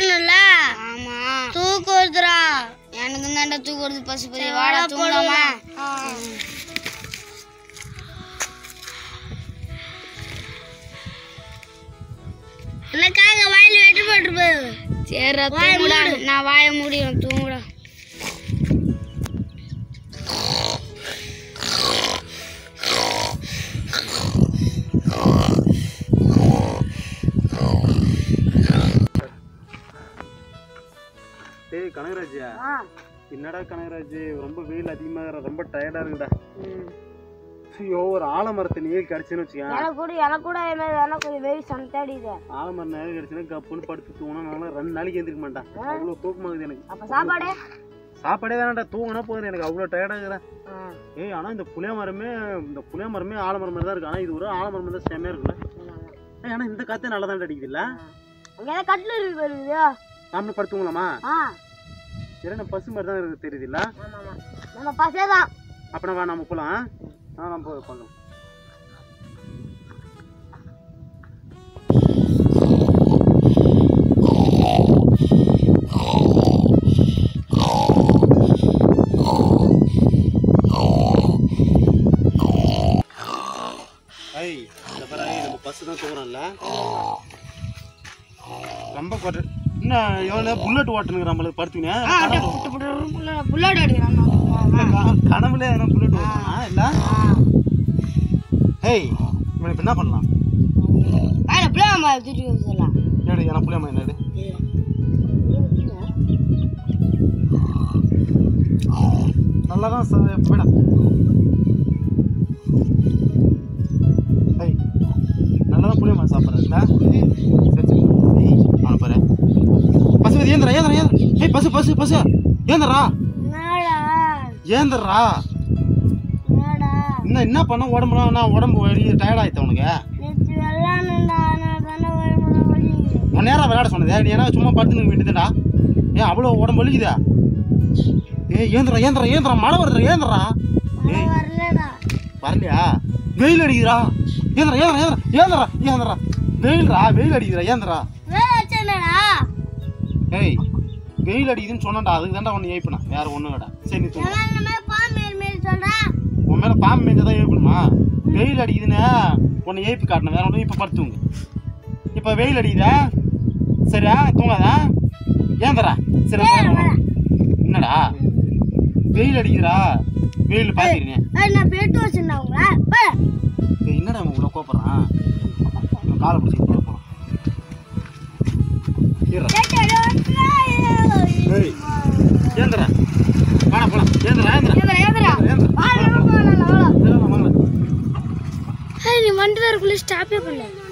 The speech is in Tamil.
போடணும்ல ஆமா தூக்கு வருதுடா எனக்கு தாண்டா தூக்கு வருது பசுபதி வாடா தூங்கலாமா எனக்காக வாயில வெட்டு போட்டு போகுது சரிடா வாயை தூங்குடா மூடு. நான் வாய முடியும் தூங்குடா டேய் கனகராஜா என்னடா கனகராஜ் ரொம்ப வெயில் அதிகமாக ரொம்ப டயர்டா இருக்குடா ஐயோ ஒரு ஆலமரத்தை நீர் கடிச்சுன்னு வச்சுக்கேன் எனக்கு கூட எனக்கு கூட அதே மாதிரி எனக்கு கொஞ்சம் வெயில் சந்தாடிது ஆலமரம் நேரம் கடிச்சுன்னா கப்புன்னு படுத்து தூங்கினா நல்லா ரெண்டு நாளைக்கு எந்திரிக்க மாட்டேன் அவ்வளோ தூக்கமாகுது எனக்கு அப்ப சாப்பாடு சாப்பாடே தானடா தூங்கினா போதும் எனக்கு அவ்வளோ டயர்டாக இருக்கிறேன் ஏய் ஆனால் இந்த புளிய மரமே இந்த புளிய மரமே ஆலமரம் மாதிரி தான் இருக்கு ஆனால் இது ஒரு ஆலமரம் தான் செம்மையாக இருக்குல்ல ஏய் ஆனால் இந்த காற்றே நல்லா தான் அடிக்குது இல்லை அங்க ஏதாவது கட்டில் இருக்கு வருது நாமளும் படுத்துங்களாமா ஆ சரி நம்ம பசு மாதிரி தான் இருக்குது தெரியுது இல்லை ஆமா ஆமா நம்ம பசே தான் அப்பனா வா நம்ம போகலாம் ஆ நம்ம போய் பண்ணலாம் ஐய் இந்த பாரு ஐய், நம்ம பஸ் தான் தூக்குறோம்ல ரொம்ப கொட்டு இன்னும் எவ்வளோ புல்லட் ஓட்டணுங்கிற நம்மளுக்கு படுத்துக்கினேன் புல்லாட அடிக்கிறான் கனவுல எதனா புல்லட் ஓட்டணுமா இல்லை ஹேய் இவனை இப்போ என்ன பண்ணலாம் வேலை புள்ளாமா தூக்கி வச்சிடலாம் என்னடி எனக்கு புளியம்மா என்னது நல்லா தான் போயிடா ஏய் நல்லா தான் புளியம்மா சாப்பிட்றதுல சரி சரி ஏய் அவனை பாரு பசு இது ஏந்திரா ஏந்திரா ஏந்திரா ஏய் பசு பசு பசு ஏந்திரா என்னடா ஏந்திரா என்னடா இன்னும் என்ன பண்ண உடம்புலாம் நான் உடம்பு வலி டயர்ட் ஆயிட்ட உனக்கு நேற்று வெள்ளானுண்டா நான் தானே வழிமுறை வழி உன் நேரம் விளையாட சொன்னதே நீ என்ன சும்மா படுத்துன்னு வேண்டியதுடா ஏன் அவ்வளோ உடம்பு வலிக்குதா ஏய் ஏந்திரா ஏந்திரா ஏந்திரா மழை வருதுடா ஏந்திரா ஏய் வரலடா வரலையா வெயில் அடிக்குதுடா ஏந்திரா ஏந்திரா ஏந்திரா ஏந்திரா ஏந்திரா வெயில்ரா வெயில் அடிக்குதுடா ஏந்திரா வேலை வச்சேனடா ஏய் வெயில் அடிக்குதுன்னு சொன்னேன்டா அதுக்கு தான்டா ஒன்று ஏய்ப்பினா வேற ஒன்றும் இல்லடா சரி நீ தூங்கு இந்த மாதிரி பாம்பு மேல் மேல் சொல்றா உன் மேலே பாம்பு மேய்ஞ்சா தான் ஏய்ப்பணுமா வெயில் அடிக்குதுன்னு உன்னை ஏய்ப்பி காட்டணும் வேற ஒன்றும் இப்போ படுத்துங்க இப்போ வெயில் அடிக்குதா சரியா தூங்காதா ஏந்திரா சரி என்னடா வெயில் அடிக்குதுடா வெயில் பார்த்துக்கிறீங்க ஏய், நான் பெட்டு வச்சிருந்தேன் உங்களை போய். ஏய், என்னடா இவன் இவ்வளோ கோப்படுறான் இவன் காலை பிடிச்சி போகிறான் பெட்டு எடு வச்சிருந்தா, ஏய் ஏந்திரா வாடா போலாம் ஏந்திரா ஏந்திரா ஏதுடா, ஏதுடா. ஏந்திரா வா, நம்ம போகலாம், நம்ம போகலாம். ஏந்திரா வாங்கலாம் ஏய், நீ வண்டி வரக்குள்ள ஸ்டாப்பே பண்ணல